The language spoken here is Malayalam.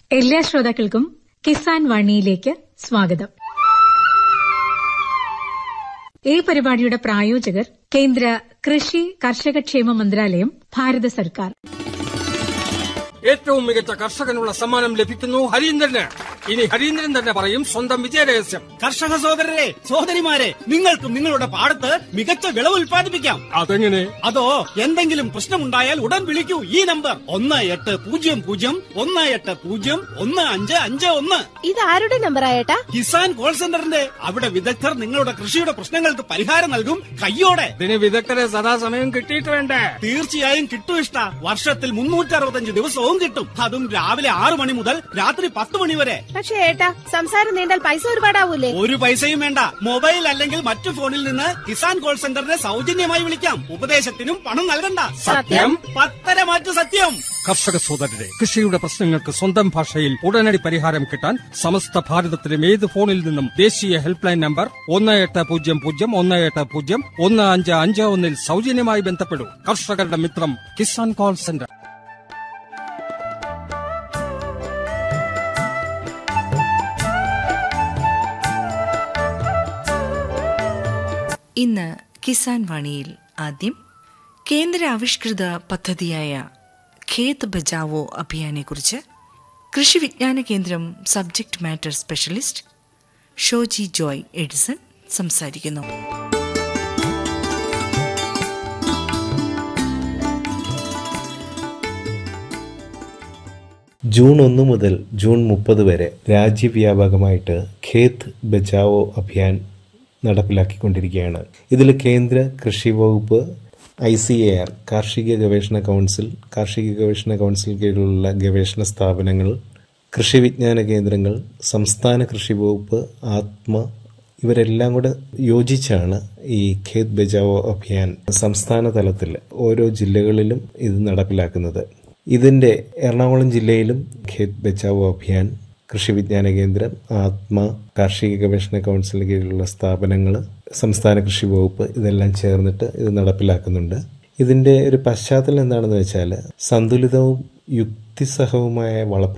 എല്ലാ ശ്രോതാക്കൾക്കും കിസാൻ വാണിയിലേക്ക് സ്വാഗതം ഈ പരിപാടിയുടെ പ്രായോജകർ കേന്ദ്ര കൃഷി കർഷകക്ഷേമ മന്ത്രാലയം ഭാരത സർക്കാർ ഏറ്റവും മികച്ച കർഷകനുള്ള സമ്മാനം ലഭിക്കുന്നു ഹരീന്ദ്രന് ഇനി ഹരീന്ദ്രൻ തന്നെ പറയും സ്വന്തം വിജയരഹസ്യം കർഷക സഹോദരരെ സഹോദരിമാരെ നിങ്ങൾക്കും നിങ്ങളുടെ പാടത്ത് മികച്ച വിളവ് ഉൽപ്പാദിപ്പിക്കാം അതെങ്ങനെ അതോ എന്തെങ്കിലും പ്രശ്നമുണ്ടായാൽ ഉടൻ വിളിക്കൂ ഈ നമ്പർ ഒന്ന് എട്ട് പൂജ്യം പൂജ്യം ഒന്ന് എട്ട് പൂജ്യം ഒന്ന് അഞ്ച് അഞ്ച് ഒന്ന് ഇതാരുടെ നമ്പറായേട്ടാ കിസാൻ കോൾ സെന്ററിന്റെ അവിടെ വിദഗ്ധർ നിങ്ങളുടെ കൃഷിയുടെ പ്രശ്നങ്ങൾക്ക് പരിഹാരം നൽകും കയ്യോടെ ഇതിന് വിദഗ്ധരെ സദാസമയം കിട്ടിയിട്ട് വേണ്ടേ തീർച്ചയായും കിട്ടും ഇഷ്ട വർഷത്തിൽ മുന്നൂറ്റി അറുപത്തഞ്ച് ദിവസവും കിട്ടും അതും രാവിലെ ആറു മണി മുതൽ രാത്രി പത്ത് മണി വരെ പക്ഷേ ഏട്ടാ സംസാരം നീണ്ടാൽ പൈസ ഒരുപാടാവൂലേ ഒരു പൈസയും വേണ്ട മൊബൈൽ അല്ലെങ്കിൽ മറ്റു ഫോണിൽ നിന്ന് കിസാൻ കോൾ സെന്ററിനെ സൗജന്യമായി വിളിക്കാം ഉപദേശത്തിനും പണം നൽകണ്ട സത്യം? പത്തര മാറ്റു സത്യം കർഷക സോദരരെ കൃഷിയുടെ പ്രശ്നങ്ങൾക്ക് സ്വന്തം ഭാഷയിൽ ഉടനടി പരിഹാരം കിട്ടാൻ സമസ്ത ഭാരതത്തിലും ഏത് ഫോണിൽ നിന്നും ദേശീയ ഹെൽപ്പ് ലൈൻ നമ്പർ ഒന്ന് എട്ട് പൂജ്യം പൂജ്യം ഒന്ന് എട്ട് പൂജ്യം ഒന്ന് അഞ്ച് അഞ്ച് ഒന്നിൽ സൗജന്യമായി ബന്ധപ്പെടൂ കർഷകരുടെ മിത്രം കിസാൻ കോൾ സെന്റർ ഇന്ന് കിസാൻ വാണിയിൽ ആദ്യം കേന്ദ്ര ആവിഷ്കൃത പദ്ധതിയായ ഖേത് ബചാവോ അഭിയാനെക്കുറിച്ച് കൃഷി വിജ്ഞാന കേന്ദ്രം subject matter specialist Shoji Joy Edison സംസാരിക്കുന്നു ജൂൺ ഒന്ന് മുതൽ ജൂൺ മുപ്പത് വരെ രാജ്യവ്യാപകമായിട്ട് ഖേത് ബച്ചാവോ അഭിയാൻ നടപ്പിലാക്കിക്കൊണ്ടിരിക്കുകയാണ് ഇതിൽ കേന്ദ്ര കൃഷി വകുപ്പ് ഐ സി എ ആർ കാർഷിക ഗവേഷണ കൗൺസിൽ കാർഷിക ഗവേഷണ കൗൺസിൽ കീഴിലുള്ള ഗവേഷണ സ്ഥാപനങ്ങൾ കൃഷി വിജ്ഞാന കേന്ദ്രങ്ങൾ സംസ്ഥാന കൃഷി വകുപ്പ് ആത്മ ഇവരെല്ലാം കൂടെ യോജിച്ചാണ് ഈ ഖേത് ബച്ചാവോ അഭിയാൻ സംസ്ഥാന തലത്തിൽ ഓരോ ജില്ലകളിലും ഇത് നടപ്പിലാക്കുന്നത് ഇതിന്റെ എറണാകുളം ജില്ലയിലും ഖേത് ബച്ചാവോ അഭിയാൻ കൃഷി വിജ്ഞാന കേന്ദ്രം ആത്മ കാർഷിക ഗവേഷണ കൗൺസിലിന് കീഴിലുള്ള സ്ഥാപനങ്ങൾ സംസ്ഥാന കൃഷി വകുപ്പ് ഇതെല്ലാം ചേർന്നിട്ട് ഇത് നടപ്പിലാക്കുന്നുണ്ട് ഇതിന്റെ ഒരു പശ്ചാത്തലം എന്താണെന്ന് വെച്ചാൽ സന്തുലിതവും യുക്തിസഹവുമായ വള